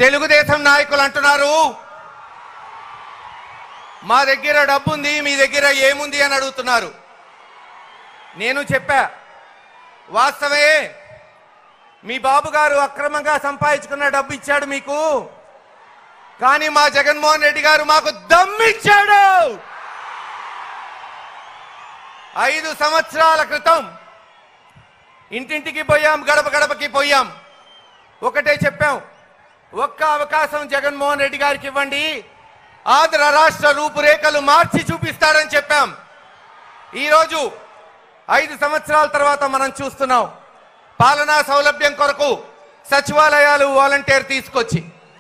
తెలుగుదేశం నాయకులు అంటున్నారు మా దగ్గర డబ్బు ఉంది మీ దగ్గర ఏముంది అని అడుగుతున్నారు నేను చెప్పా వాస్తవే మీ బాబు గారు అక్రమంగా సంపాదించుకున్న డబ్బు ఇచ్చాడు మీకు కానీ మా జగన్మోహన్ రెడ్డి గారు మాకు దమ్మిచ్చాడు ఐదు సంవత్సరాల క్రితం ఇంటింటికి పోయాం గడప గడపకి పోయాం ఒకటే చెప్పాం ఒక్క అవకాశం జగన్మోహన్ రెడ్డి గారికి ఇవ్వండి ఆంధ్ర రాష్ట్ర రూపురేఖలు మార్చి చూపిస్తాడని చెప్పాం ఈరోజు ఐదు సంవత్సరాల తర్వాత మనం చూస్తున్నాం పాలనా సౌలభ్యం కొరకు సచివాలయాలు వాలంటీర్ తీసుకొచ్చి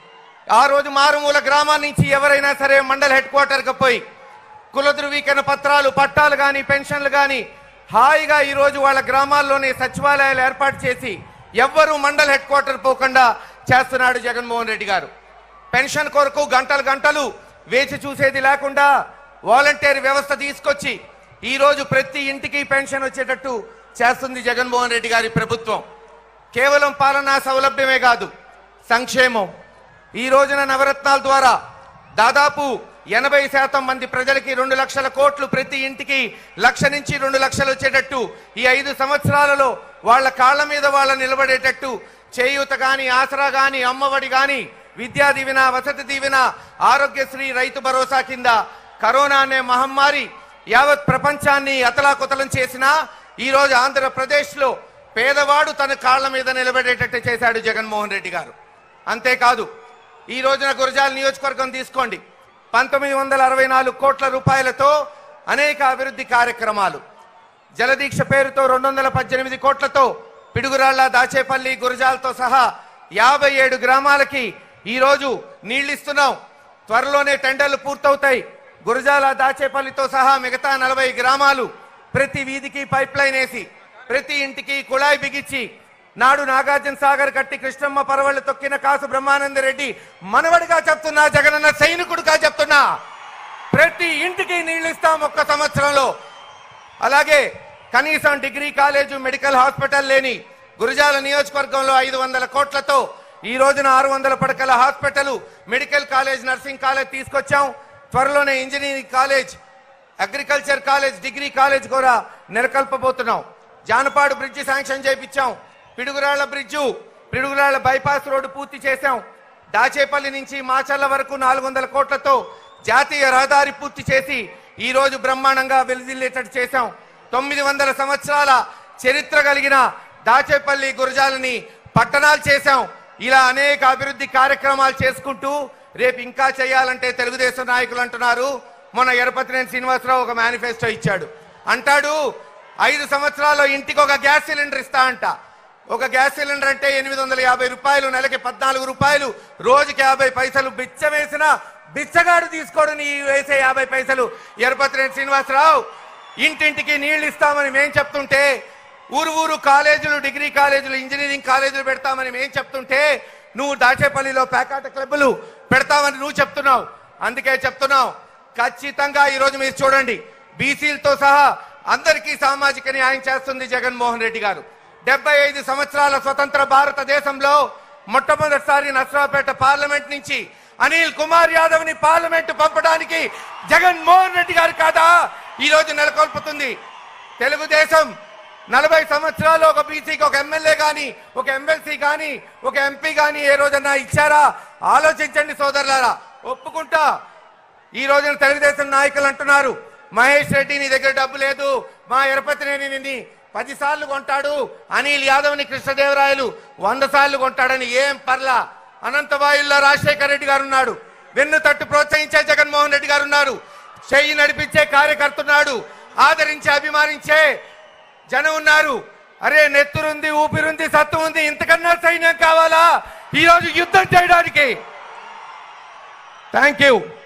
ఆ రోజు మారుమూల గ్రామాల నుంచి ఎవరైనా సరే మండల హెడ్ క్వార్టర్కి పోయి కుల ధృవీకరణ పత్రాలు పట్టాలు కానీ పెన్షన్లు కానీ హాయిగా ఈ రోజు వాళ్ళ గ్రామాల్లోనే సచివాలయాలు ఏర్పాటు చేసి ఎవ్వరూ మండల హెడ్ క్వార్టర్ పోకుండా చేస్తున్నాడు జగన్మోహన్ రెడ్డి గారు పెన్షన్ కొరకు గంటలు గంటలు వేచి చూసేది లేకుండా వాలంటీర్ వ్యవస్థ తీసుకొచ్చి ఈ రోజు ప్రతి ఇంటికి పెన్షన్ వచ్చేటట్టు చేస్తుంది జగన్మోహన్ రెడ్డి గారి ప్రభుత్వం కేవలం పాలనా సౌలభ్యమే కాదు సంక్షేమం ఈ రోజున నవరత్నాల ద్వారా దాదాపు ఎనభై శాతం మంది ప్రజలకి రెండు లక్షల కోట్లు ప్రతి ఇంటికి లక్ష నుంచి రెండు లక్షలు వచ్చేటట్టు ఈ ఐదు సంవత్సరాలలో వాళ్ళ కాళ్ళ మీద వాళ్ళ నిలబడేటట్టు చేయూత గాని ఆసరా గాని అమ్మఒడి గాని విద్యా దీవెన వసతి దీవెన ఆరోగ్యశ్రీ రైతు భరోసా కింద కరోనా అనే మహమ్మారి యావత్ ప్రపంచాన్ని అతలాకుతలం చేసినా ఈ రోజు ఆంధ్రప్రదేశ్లో పేదవాడు తన కాళ్ళ మీద నిలబడేటట్టు చేశాడు జగన్మోహన్ రెడ్డి గారు అంతేకాదు ఈ రోజున గురజాల నియోజకవర్గం తీసుకోండి పంతొమ్మిది వందల అరవై నాలుగు కోట్ల రూపాయలతో అనేక అభివృద్ధి కార్యక్రమాలు జలదీక్ష పేరుతో రెండు వందల పద్దెనిమిది కోట్లతో పిడుగురాళ్ల దాచేపల్లి గురజాలతో సహా యాభై ఏడు గ్రామాలకి ఈ రోజు నీళ్లిస్తున్నాం త్వరలోనే టెండర్లు పూర్తవుతాయి గురజాల దాచేపల్లితో సహా మిగతా నలభై గ్రామాలు ప్రతి వీధికి పైప్ లైన్ వేసి ప్రతి ఇంటికి కుళాయి బిగించి నాడు నాగార్జున సాగర్ కట్టి కృష్ణమ్మ పరవళ్ళు తొక్కిన కాసు బ్రహ్మానంద రెడ్డి మనవడిగా చెప్తున్నా జగనన్న సైనికుడిగా చెప్తున్నా ప్రతి ఇంటికి నీళ్లు ఇస్తాం ఒక్క సంవత్సరంలో అలాగే కనీసం డిగ్రీ కాలేజు మెడికల్ హాస్పిటల్ లేని గురజాల నియోజకవర్గంలో ఐదు వందల కోట్లతో ఈ రోజున ఆరు వందల పడకల hospital medical college nursing college తీసుకొచ్చాం త్వరలోనే engineering college agriculture college degree college కూడా నెలకొల్పబోతున్నాం జానపాడు బ్రిడ్జి శాంక్షన్ చేయించాం Piduguralla bridge Piduguralla bypass road పూర్తి చేశాం దాచేపల్లి నుంచి మాచర్ల వరకు నాలుగు వందల కోట్లతో జాతీయ రహదారి పూర్తి చేసి ఈ రోజు బ్రహ్మాండంగా వెలుదిల్లేటట్టు చేశాం తొమ్మిది వందల సంవత్సరాల చరిత్ర కలిగిన దాచేపల్లి గురజాలని పట్టణాలు చేశాం ఇలా అనేక అభివృద్ధి కార్యక్రమాలు చేసుకుంటూ రేపు ఇంకా చేయాలంటే తెలుగుదేశం నాయకులు అంటున్నారు మొన్న ఎరపతినేని శ్రీనివాసరావు ఒక మేనిఫెస్టో ఇచ్చాడు అంటాడు ఐదు సంవత్సరాల్లో ఇంటికి ఒక గ్యాస్ సిలిండర్ ఇస్తా అంట ఒక గ్యాస్ సిలిండర్ అంటే ఎనిమిది వందల యాభై రూపాయలు నెలకి పద్నాలుగు రూపాయలు రోజుకి యాభై పైసలు బిచ్చ వేసిన బిచ్చగాడు తీసుకోడు నీ వేసే యాభై పైసలు ఎరపతినేని శ్రీనివాసరావు ఇంటింటికి నీళ్లు ఇస్తామని మేం చెప్తుంటే ఊరు ఊరు కాలేజీలు డిగ్రీ కాలేజీలు ఇంజనీరింగ్ కాలేజీలు పెడతామని మేం చెప్తుంటే నువ్వు దాచేపల్లిలో ప్యాకాట క్లబ్బులు పెడతామని నువ్వు చెప్తున్నావు అందుకే చెప్తున్నావు ఖచ్చితంగా ఈరోజు మీరు చూడండి బీసీలతో సహా అందరికీ సామాజిక న్యాయం చేస్తుంది జగన్మోహన్ రెడ్డి గారు డెబ్బై ఐదు సంవత్సరాల స్వతంత్ర భారతదేశంలో మొట్టమొదటిసారి నర్సరావుపేట పార్లమెంట్ నుంచి అనిల్ కుమార్ యాదవ్ ని పార్లమెంట్ పంపడానికి జగన్మోహన్ రెడ్డి గారు కాదా ఈ రోజు నెలకొల్పుతుంది తెలుగుదేశం నలభై సంవత్సరాలు ఒక బీసీకి ఒక ఎమ్మెల్యే గాని ఒక ఎమ్మెల్సీ గాని ఒక ఎంపీ గాని ఏ రోజన్నా ఇచ్చారా ఆలోచించండి సోదరులారా ఒప్పుకుంటా ఈ రోజున తెలుగుదేశం నాయకులు అంటున్నారు మహేష్ రెడ్డి నీ దగ్గర డబ్బు లేదు మా ఎరపతినేని నిన్ను పది సార్లు కొంటాడు అనిల్ యాదవ్ని కృష్ణదేవరాయలు వంద సార్లు కొంటాడని ఏం పర్లా అనంతవాయుల్లో రాజశేఖర రెడ్డి గారు ఉన్నాడు వెన్ను తట్టు ప్రోత్సహించే జగన్మోహన్ రెడ్డి గారు ఉన్నారు చెయ్యి నడిపించే కార్యకర్త ఉన్నాడు ఆదరించే అభిమానించే జనం ఉన్నారు అరే నెత్తురుంది ఊపిరుంది సత్తు ఉంది ఇంతకన్నా సైన్యం కావాలా ఈ రోజు యుద్ధం చేయడానికి థ్యాంక్ యూ